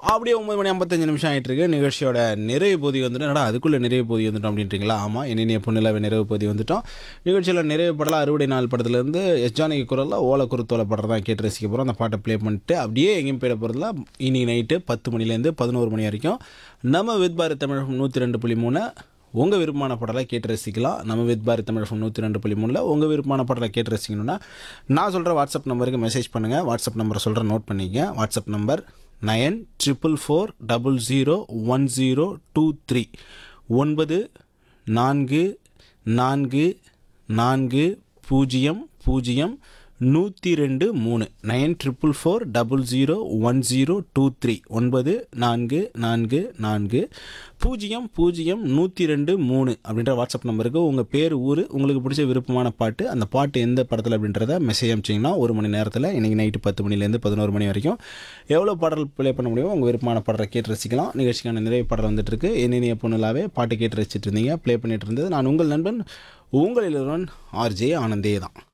அப்படியே ஒன்பது மணி ஐம்பத்தஞ்சு நிமிஷம் ஆகிட்டு இருக்கு நிகழ்ச்சியோட நிறைவு பகுதி வந்துட்டு என்னடா அதுக்குள்ளே நிறைவு பகுதி வந்துட்டோம் அப்படின்றீங்களா ஆமாம் என்னென்ன பொண்ணிலாவே நிறைவு பகுதி வந்துட்டோம் நிகழ்ச்சியில் நிறைவு படலாம் அறுவடை நாள் படத்துலேருந்து எஸ் ஜானகி குரலில் ஓலை குருத்தோலை படம் தான் கேட்டு ரசிக்க போகிறோம் அந்த பாட்டை ப்ளே பண்ணிட்டு அப்படியே எங்கேயும் போயிட போகிறதுல இன்னைக்கு நைட்டு பத்து மணிலேருந்து பதினோரு மணி வரைக்கும் நம்ம வித் பாரத் தமிழகம் நூற்றி ரெண்டு புள்ளி மூணு உங்கள் விருப்பமான பாடலை கேட்டு ரசிக்கலாம் நம்ம வித் பாரத் தமிழகம் நூற்றி ரெண்டு புள்ளி மூணில் உங்கள் விருப்பமான பாடலை கேட்டு ரசிக்கணும்னா நான் சொல்கிற வாட்ஸ்அப் நம்பருக்கு மெசேஜ் பண்ணுங்கள் வாட்ஸ்அப் நம்பரை சொல்கிறேன் நோட் பண்ணிக்க WhatsApp number nine triple four double zero one zero two three ஒன்பது நான்கு நான்கு நான்கு பூஜ்ஜியம் பூஜ்ஜியம் நூற்றி ரெண்டு மூணு nine triple four double zero one zero two three ஒன்பது நான்கு நான்கு நான்கு பூஜ்ஜியம் பூஜ்ஜியம் நூற்றி ரெண்டு மூணு அப்படின்ற வாட்ஸ்அப் நம்பருக்கு உங்கள் பேர் ஊர் உங்களுக்கு பிடிச்ச விருப்பமான பாட்டு அந்த பாட்டு எந்த படத்தில் அப்படின்றத மெசேஜ் அனுப்பிச்சிங்கன்னா ஒரு மணி நேரத்தில் இன்றைக்கி நைட்டு பத்து மணிலேருந்து பதினோரு மணி வரைக்கும் எவ்வளோ பாடல் ப்ளே பண்ண முடியுமோ உங்கள் விருப்பமான பாடலை கேட்டு ரசிக்கலாம் நிகழ்ச்சிக்கான நிறைய பாடல் வந்துட்டு இருக்கு என்னென்ன பொண்ணுலாவே பாட்டு கேட்டு ரசிச்சிட்டு இருந்தீங்க ப்ளே பண்ணிட்டு இருந்தது நான் உங்கள் நண்பன் உங்களில் ஒருவன் ஆர்ஜே ஆனந்தே தான்